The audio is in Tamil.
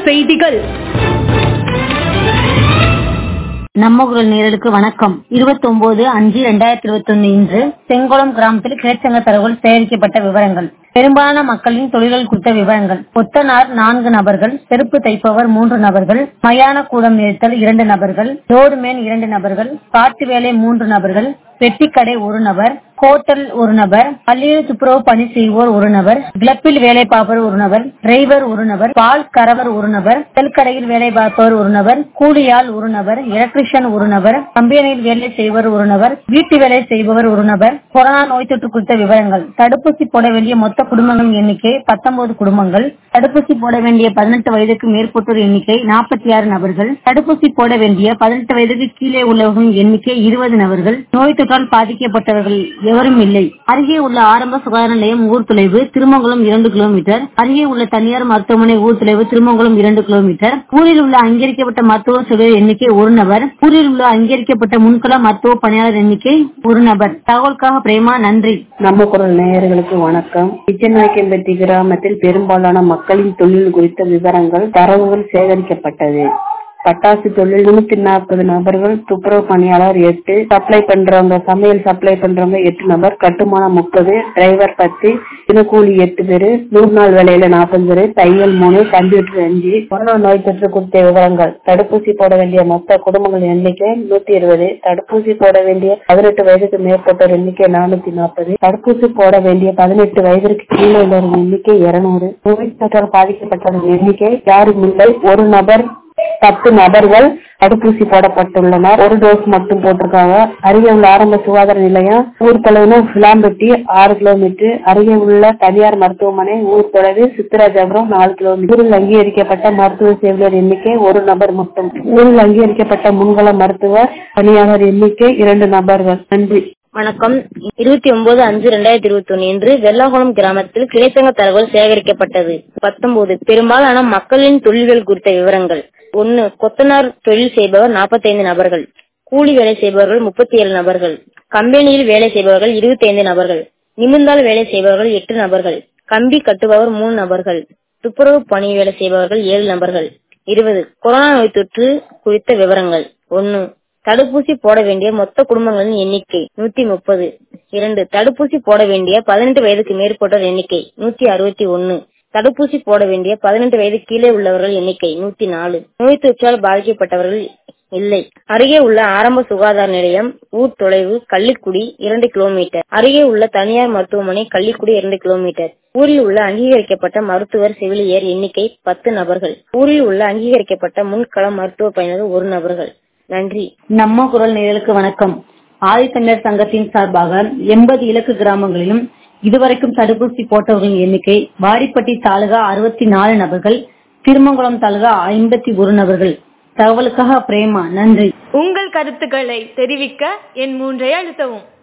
செய்திகள் நம்ம குரல் நேரலுக்கு வணக்கம் இருபத்தி ஒன்பது அஞ்சு ரெண்டாயிரத்தி இருபத்தி ஒன்னு இன்று செங்கோலம் கிராமத்தில் கிளைச்சங்க தரவுகள் சேகரிக்கப்பட்ட விவரங்கள் பெரும்பாலான மக்களின் தொழில்கள் குறித்த விவரங்கள் கொத்தனார் நான்கு நபர்கள் செருப்பு தைப்பவர் மூன்று நபர்கள் மயான கூடம் நிறுத்தல் இரண்டு நபர்கள் ரோடுமேன் இரண்டு நபர்கள் காட்டு வேலை மூன்று நபர்கள் பெட்டிக்கடை ஒரு நபர் ஹோட்டல் ஒரு நபர் பள்ளியில் துப்புரவு பணி செய்வோர் ஒரு நபர் கிளப்பில் வேலை பார்ப்பவர் ஒரு நபர் டிரைவர் ஒரு நபர் பால் கரவர் ஒரு நபர் கடையில் வேலை பார்ப்பவர் ஒரு நபர் கூலியால் ஒரு நபர் எலக்ட்ரிஷியன் ஒரு நபர் கம்பெனியில் வேலை செய்வர் ஒரு நபர் வீட்டு வேலை செய்பவர் ஒரு நபர் கொரோனா நோய் தொற்று குறித்த விவரங்கள் தடுப்பூசி போட வேண்டிய மொத்த குடும்பங்களின் எண்ணிக்கை பத்தொன்பது குடும்பங்கள் தடுப்பூசி போட வேண்டிய பதினெட்டு வயதுக்கு மேற்பட்டோர் எண்ணிக்கை நாற்பத்தி ஆறு நபர்கள் தடுப்பூசி போட வேண்டிய பதினெட்டு வயதுக்கு கீழே உள்ளவர்களின் எண்ணிக்கை இருபது நபர்கள் நோய் தொற்றால் பாதிக்கப்பட்டவர்கள் எவரும் இல்லை அருகே உள்ள ஆரம்ப சுகாதார நிலையம் ஊர் தொலைவு திருமங்கலம் இரண்டு கிலோமீட்டர் அருகே உள்ள தனியார் மருத்துவமனை ஊர் தொலைவு திருமங்கலம் இரண்டு கிலோமீட்டர் ஊரில் உள்ள அங்கீகரிக்கப்பட்ட மருத்துவ செவிலியர் எண்ணிக்கை ஒரு நபர் ஊரில் உள்ள அங்கீகரிக்கப்பட்ட முன்கள மருத்துவ பணியாளர் எண்ணிக்கை ஒரு நபர் தகவலுக்காக பிரேமா நன்றி நம்ம குரல் நேயர்களுக்கு வணக்கம் இச்சநாயக்கம்பட்டி கிராமத்தில் பெரும்பாலான மக்களின் தொழில் குறித்த விவரங்கள் தரவுகள் சேகரிக்கப்பட்டது பட்டாசு தொழில் நூத்தி நாற்பது நபர்கள் துப்புரவு பணியாளர் எட்டு சப்ளை பண்றவங்க சமையல் சப்ளை பண்றவங்க எட்டு நபர் கட்டுமானம் முப்பது டிரைவர் பத்து தினக்கூலி எட்டு பேரு நூறு நாள் வேலையில நாற்பது பேரு தையல் மூணு கம்ப்யூட்டர் அஞ்சு கொரோனா நோய் தொற்று குறித்த விவரங்கள் தடுப்பூசி போட வேண்டிய மொத்த குடும்பங்கள் எண்ணிக்கை நூத்தி இருபது தடுப்பூசி போட வேண்டிய பதினெட்டு வயதுக்கு மேற்பட்டோர் எண்ணிக்கை நானூத்தி நாற்பது தடுப்பூசி போட வேண்டிய பதினெட்டு வயதிற்கு கீழே உள்ளவர்கள் எண்ணிக்கை இருநூறு நோய் தொற்றால் பாதிக்கப்பட்டவர்கள் எண்ணிக்கை யாரும் இல்லை ஒரு நபர் பத்து நபர்கள் தடுப்பூசி போடப்பட்டுள்ளனர் ஒரு டோஸ் மட்டும் போட்டிருக்காங்க அருகே உள்ள ஆரம்ப சுகாதார நிலையம் ஊர் தொலைவு விளாம்பட்டி ஆறு கிலோமீட்டர் அருகே உள்ள தனியார் மருத்துவமனை ஊர் தொலைவு சித்தராஜபுரம் நாலு கிலோமீட்டர் ஊரில் அங்கீகரிக்கப்பட்ட மருத்துவ செவிலியர் எண்ணிக்கை ஒரு நபர் மட்டும் ஊரில் அங்கீகரிக்கப்பட்ட முன்கள மருத்துவ பணியாளர் எண்ணிக்கை இரண்டு நபர்கள் நன்றி வணக்கம் இருபத்தி ஒன்பது அஞ்சு ரெண்டாயிரத்தி இருபத்தி ஒன்னு இன்று வெள்ளாகுளம் கிராமத்தில் கிளைச்சங்க தரவுகள் சேகரிக்கப்பட்டது பத்தொன்பது பெரும்பாலான மக்களின் தொழில்கள் குறித்த விவரங்கள் ஒன்னு கொத்தனார் தொழில் செய்பவர் நாற்பத்தைந்து நபர்கள் கூலி வேலை செய்பவர்கள் முப்பத்தி ஏழு நபர்கள் கம்பெனியில் வேலை செய்பவர்கள் இருபத்தி ஐந்து நபர்கள் நிமிர்ந்தால் வேலை செய்பவர்கள் எட்டு நபர்கள் கம்பி கட்டுபவர் மூணு நபர்கள் துப்புரவு பணி வேலை செய்பவர்கள் ஏழு நபர்கள் இருபது கொரோனா நோய் தொற்று குறித்த விவரங்கள் ஒன்னு தடுப்பூசி போட வேண்டிய மொத்த குடும்பங்களின் எண்ணிக்கை நூத்தி முப்பது இரண்டு தடுப்பூசி போட வேண்டிய பதினெட்டு வயதுக்கு மேற்பட்டோர் எண்ணிக்கை நூத்தி அறுபத்தி ஒன்னு தடுப்பூசி போட வேண்டிய பதினெட்டு வயது கீழே உள்ளவர்கள் எண்ணிக்கை நூத்தி நாலு நோய் தொற்றால் பாதிக்கப்பட்டவர்கள் இல்லை அருகே உள்ள ஆரம்ப சுகாதார நிலையம் ஊர் தொலைவு கள்ளிக்குடி இரண்டு கிலோமீட்டர் அருகே உள்ள தனியார் மருத்துவமனை கள்ளிக்குடி இரண்டு கிலோமீட்டர் ஊரில் உள்ள அங்கீகரிக்கப்பட்ட மருத்துவர் செவிலியர் எண்ணிக்கை பத்து நபர்கள் ஊரில் உள்ள அங்கீகரிக்கப்பட்ட முன்கள மருத்துவ பயனர் ஒரு நபர்கள் நன்றி நம்ம குரல் நேயர்களுக்கு வணக்கம் ஆதித்தமிழர் சங்கத்தின் சார்பாக எண்பது இலக்கு கிராமங்களிலும் இதுவரைக்கும் தடுப்பூசி போட்டவர்களின் எண்ணிக்கை வாடிப்பட்டி தாலுகா அறுபத்தி நாலு நபர்கள் திருமங்குளம் தாலுகா ஐம்பத்தி ஒரு நபர்கள் தகவலுக்காக பிரேமா நன்றி உங்கள் கருத்துக்களை தெரிவிக்க என் மூன்றை அழுத்தவும்